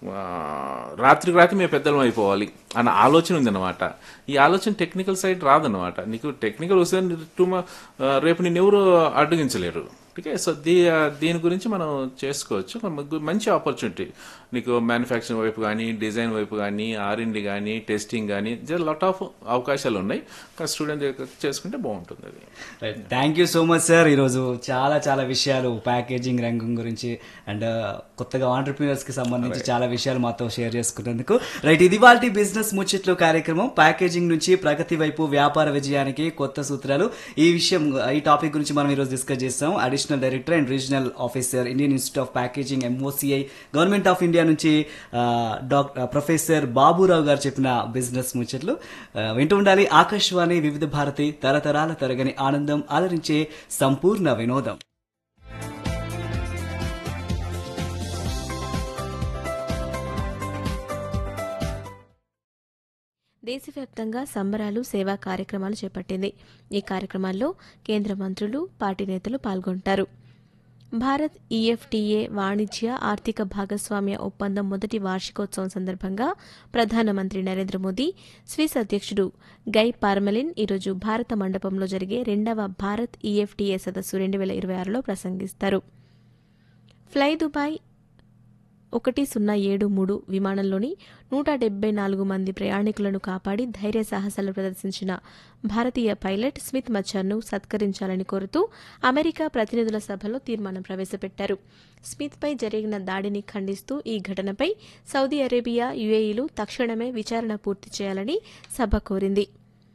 ఆ, రాత్రికి రాత్రి మేము పెద్దలం అయిపోవాలి అన్న ఆలోచన ఉందన్నమాట ఈ ఆలోచన టెక్నికల్ సైడ్ రాదన్నమాట నీకు టెక్నికల్ వస్తే నీ- టు మ- ఆ, రేపు నేను ఎవరు అడ్డగించలేరు ఓకే సో దీ దీని గురించి మనం చేసుకోవచ్చు మనకు మంచి ఆపర్చునిటీ నీకు మ్యానుఫ్యాక్చరింగ్ వైపు కానీ డిజైన్ వైపు కానీ ఆర్ఎండి కానీ టెస్టింగ్ కానీ లాట్ ఆఫ్ అవకాశాలు ఉన్నాయి కానీ స్టూడెంట్ చేసుకుంటే బాగుంటుంది అది thank you so much sir ఈరోజు చాలా చాలా విషయాలు ప్యాకేజింగ్ రంగం గురించి అండ్ కొత్తగా ఆంటర్ప్రీనర్స్ కి సంబంధించి చాలా విషయాలు మాతో షేర్ చేసుకున్నందుకు రైట్ ఇది వాళ్ళ బిజినెస్ ముచ్చట్లు కార్యక్రమం ప్యాకేజింగ్ నుంచి ప్రగతి వైపు వ్యాపార విజయానికి కొత్త సూత్రాలు ఈ విషయం ఈ టాపిక్ గురించి మనం ఈరోజు డిస్కస్ చేస్తాం additional director and regional officer Indian institute of packaging MOCI government of India నుంచి డాక్టర్ ప్రొఫెసర్ బాబురావు గారు చెప్పిన బిజినెస్ ముచ్చట్లు ఆ, వింటూ ఉండాలి ఆకాశవాణి వివిధ భారతి తరతరాల తరగని ఆనందం ఆదరించే సంపూర్ణ వినోదం దేశవ్యాప్తంగా సంబరాలు సేవా కార్యక్రమాలు చేపట్టింది ఈ కార్యక్రమాల్లో కేంద్ర మంత్రులు పార్టీ నేతలు పాల్గొంటారు భారత్ ఈఎఫ్టీఏ వాణిజ్య ఆర్థిక భాగస్వామ్య ఒప్పందం మొదటి వార్షికోత్సవం సందర్భంగా ప్రధానమంత్రి నరేంద్ర మోదీ స్విస్ అధ్యక్షుడు గై పార్మెలిన్ ఈరోజు భారత మండపంలో జరిగే రెండవ భారత్ ఈఎఫ్టీఏ సదస్సు రెండు వేల ఇరవై ఆరులో ప్రసంగిస్తారు ఫ్లై దుబాయ్ ఒకటి సున్నా ఏడు మూడు విమానంలోని నూట డెబ్బై నాలుగు మంది ప్రయాణికులను కాపాడి ధైర్య సాహసాలు ప్రదర్శించిన భారతీయ పైలట్ స్మిత్ మచ్చర్ను సత్కరించాలని కోరుతూ అమెరికా ప్రతినిధుల సభలో తీర్మానం ప్రవేశపెట్టారు స్మిత్పై జరిగిన దాడిని ఖండిస్తూ ఈ ఘటనపై సౌదీ అరేబియా యుఏఈలు తక్షణమే విచారణ పూర్తి చేయాలని సభ కోరింది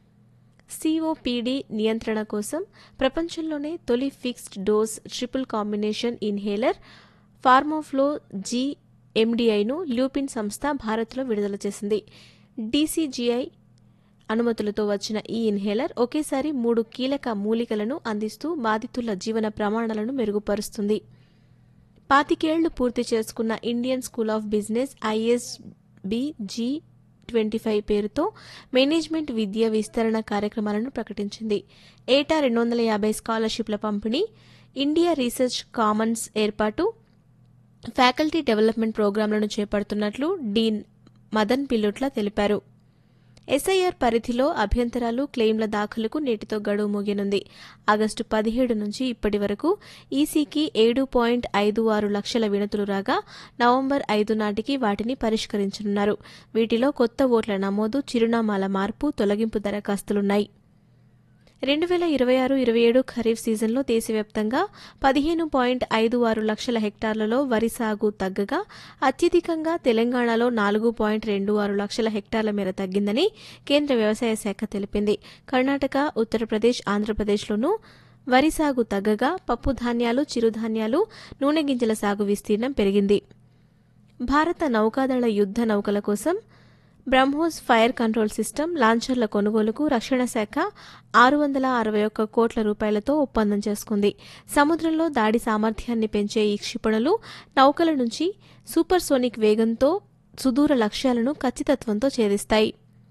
సిఓపిడి నియంత్రణ కోసం ప్రపంచంలోనే తొలి fixed dose triple combination inhaler Formoflo G ఎండిఐను ల్యూపిన్ సంస్థ భారత్లో విడుదల చేసింది డీసీజీఐ అనుమతులతో వచ్చిన ఈ ఇన్హేలర్ ఒకేసారి మూడు కీలక మూలికలను అందిస్తూ బాధితుల జీవన ప్రమాణాలను మెరుగుపరుస్తుంది పాతికేళ్లు పూర్తి చేసుకున్న Indian school of business ISB G twenty five పేరుతో మేనేజ్మెంట్ విద్య విస్తరణ కార్యక్రమాలను ప్రకటించింది ఏటా రెండు వందల యాభై స్కాలర్షిప్ల పంపిణీ ఇండియా రీసెర్చ్ కామన్స్ ఏర్పాటు ఫ్యాకల్టీ డెవలప్మెంట్ ప్రోగ్రాంలను చేపడుతున్నట్లు డీన్ మదన్ పిల్లుట్ల తెలిపారు ఎస్ఐఆర్ పరిధిలో అభ్యంతరాలు క్లెయిమ్ల దాఖలుకు నేటితో గడువు ముగియనుంది ఆగస్టు పదిహేడు నుంచి ఇప్పటి వరకు ఈసీకి ఏడు పాయింట్ ఐదు ఆరు లక్షల వినతులు రాగా నవంబర్ ఐదు నాటికి వాటిని పరిష్కరించనున్నారు వీటిలో కొత్త ఓట్ల నమోదు చిరునామాల మార్పు తొలగింపు దరఖాస్తులున్నాయి రెండు వేల ఇరవై ఆరు ఇరవై ఏడు ఖరీఫ్ సీజన్లో దేశవ్యాప్తంగా పదిహేను పాయింట్ ఐదు ఆరు లక్షల హెక్టార్లలో వరి సాగు తగ్గగా అత్యధికంగా తెలంగాణలో నాలుగు పాయింట్ రెండు ఆరు లక్షల హెక్టార్ల మేర తగ్గిందని కేంద్ర వ్యవసాయ శాఖ తెలిపింది కర్ణాటక ఉత్తరప్రదేశ్ ఆంధ్రప్రదేశ్లోనూ వరి సాగు తగ్గగా పప్పు ధాన్యాలు చిరుధాన్యాలు నూనె గింజల సాగు విస్తీర్ణం పెరిగింది భారత నౌకాదళ యుద్ధ నౌకల కోసం బ్రహ్మోస్ ఫైర్ కంట్రోల్ సిస్టమ్ లాంచర్ల కొనుగోలుకు రక్షణ శాఖ ఆరు వందల అరవై ఒక్క కోట్ల రూపాయలతో ఒప్పందం చేసుకుంది సముద్రంలో దాడి సామర్థ్యాన్ని పెంచే ఈ క్షిపణులు నౌకల నుంచి సూపర్సోనిక్ వేగంతో సుదూర లక్ష్యాలను ఖచ్చితత్వంతో ఛేదిస్తాయి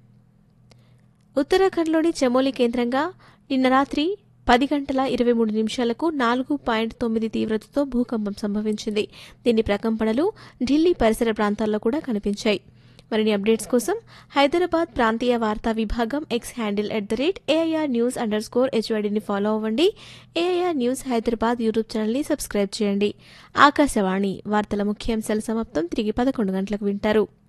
ఉత్తరాఖండ్లోని చమోలి కేంద్రంగా నిన్న రాత్రి పది గంటల ఇరవై మూడు నిమిషాలకు నాలుగు పాయింట్ తొమ్మిది తీవ్రతతో భూకంపం సంభవించింది దీని ప్రకంపనలు ఢిల్లీ పరిసర ప్రాంతాల్లో కూడా కనిపించాయి మరిన్ని అప్డేట్స్ కోసం హైదరాబాద్ ప్రాంతీయ వార్తా విభాగం X handle at the rate AIR news underscore స్కోర్ హెచ్వైడిని ఫాలో అవ్వండి ఏఐఆర్ న్యూస్ హైదరాబాద్ యూట్యూబ్ ఛానల్ని సబ్స్క్రైబ్ చేయండి ఆకాశవాణి వార్తల ముఖ్యాంశాల సమాప్తం తిరిగి పదకొండు గంటలకు వింటారు